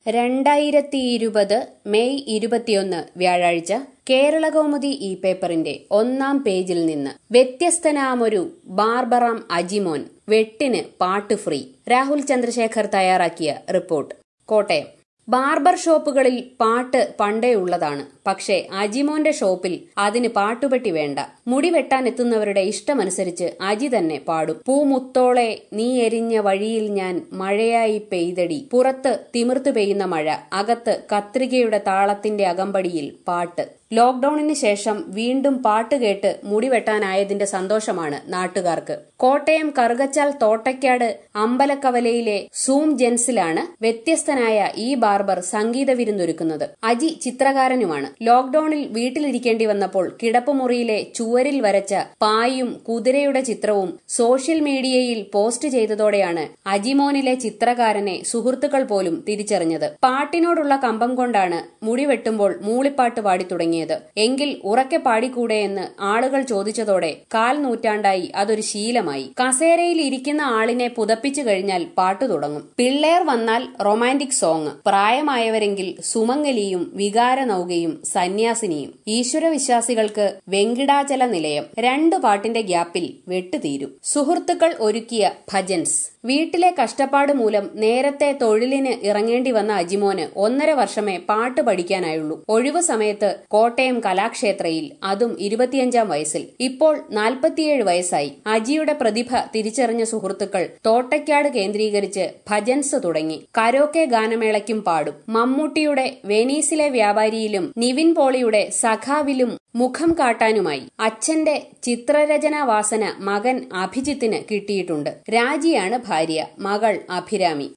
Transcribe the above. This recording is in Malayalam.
രണ്ടായിരത്തി ഇരുപത് മെയ് ഇരുപത്തിയൊന്ന് വ്യാഴാഴ്ച കേരളകൗമുദി ഈ പേപ്പറിന്റെ ഒന്നാം പേജിൽ നിന്ന് വ്യത്യസ്തനാമൊരു ബാർബറാം അജിമോൻ വെട്ടിന് പാട്ട് ഫ്രീ രാഹുൽ ചന്ദ്രശേഖർ തയ്യാറാക്കിയ റിപ്പോർട്ട് കോട്ടയം ബാർബർ ഷോപ്പുകളിൽ പാട്ട് പണ്ടേ ഉള്ളതാണ് പക്ഷേ അജിമോന്റെ ഷോപ്പിൽ അതിന് പാട്ടുപെട്ടി വേണ്ട മുടി വെട്ടാൻ എത്തുന്നവരുടെ ഇഷ്ടമനുസരിച്ച് അജി തന്നെ പാടും പൂമുത്തോളെ നീ എരിഞ്ഞ വഴിയിൽ ഞാൻ മഴയായി പെയ്തടി പുറത്ത് തിമിർത്തു പെയ്യുന്ന മഴ അകത്ത് കത്രികയുടെ താളത്തിന്റെ അകമ്പടിയിൽ പാട്ട് ലോക്ഡൌണിന് ശേഷം വീണ്ടും പാട്ട് കേട്ട് മുടി വെട്ടാനായതിന്റെ സന്തോഷമാണ് നാട്ടുകാർക്ക് കോട്ടയം കറുകച്ചാൽ തോട്ടയ്ക്കാട് അമ്പലക്കവലയിലെ സൂം ജെൻസിലാണ് വ്യത്യസ്തനായ ഈ ബാർബർ സംഗീത വിരുന്നൊരുക്കുന്നത് അജി ചിത്രകാരനുമാണ് ലോക്ഡൌണിൽ വീട്ടിലിരിക്കേണ്ടി വന്നപ്പോൾ കിടപ്പുമുറിയിലെ ചുവരിൽ വരച്ച പായും കുതിരയുടെ ചിത്രവും സോഷ്യൽ മീഡിയയിൽ പോസ്റ്റ് ചെയ്തതോടെയാണ് അജിമോനിലെ ചിത്രകാരനെ സുഹൃത്തുക്കൾ പോലും തിരിച്ചറിഞ്ഞത് പാട്ടിനോടുള്ള കമ്പം കൊണ്ടാണ് മുടി വെട്ടുമ്പോൾ മൂളിപ്പാട്ട് പാടി തുടങ്ങിയത് എങ്കിൽ ഉറക്കെ പാടിക്കൂടെ എന്ന് ആളുകൾ ചോദിച്ചതോടെ കാൽ നൂറ്റാണ്ടായി അതൊരു ശീലമായി കസേരയിൽ ഇരിക്കുന്ന ആളിനെ പുതപ്പിച്ചു കഴിഞ്ഞാൽ പാട്ടു തുടങ്ങും പിള്ളേർ വന്നാൽ റൊമാന്റിക് സോങ് പ്രായമായവരെങ്കിൽ സുമംഗലിയും വികാരനൌകയും സന്യാസിനിയും ഈശ്വരവിശ്വാസികൾക്ക് വെങ്കിടാചല നിലയം രണ്ടു പാട്ടിന്റെ ഗ്യാപ്പിൽ വെട്ടുതീരും സുഹൃത്തുക്കൾ ഒരുക്കിയ ഭജൻസ് വീട്ടിലെ കഷ്ടപ്പാട് മൂലം നേരത്തെ തൊഴിലിന് ഇറങ്ങേണ്ടി വന്ന അജിമോന് ഒന്നര വർഷമേ പാട്ട് പഠിക്കാനായുള്ളൂ ഒഴിവു സമയത്ത് കോട്ടയം കലാക്ഷേത്രയിൽ അതും ഇരുപത്തിയഞ്ചാം വയസ്സിൽ ഇപ്പോൾ നാൽപ്പത്തിയേഴ് വയസ്സായി അജിയുടെ പ്രതിഭ തിരിച്ചറിഞ്ഞ സുഹൃത്തുക്കൾ തോട്ടയ്ക്കാട് കേന്ദ്രീകരിച്ച് ഭജൻസ് തുടങ്ങി കരോക്കെ ഗാനമേളയ്ക്കും പാടും മമ്മൂട്ടിയുടെ വെനീസിലെ വ്യാപാരിയിലും നിവിൻ പോളിയുടെ സഖാവിലും മുഖം കാട്ടാനുമായി അച്ഛന്റെ ചിത്രരചനാ വാസന മകൻ അഭിജിത്തിന് കിട്ടിയിട്ടുണ്ട് രാജിയാണ് ഭാര്യ മകൾ അഭിരാമി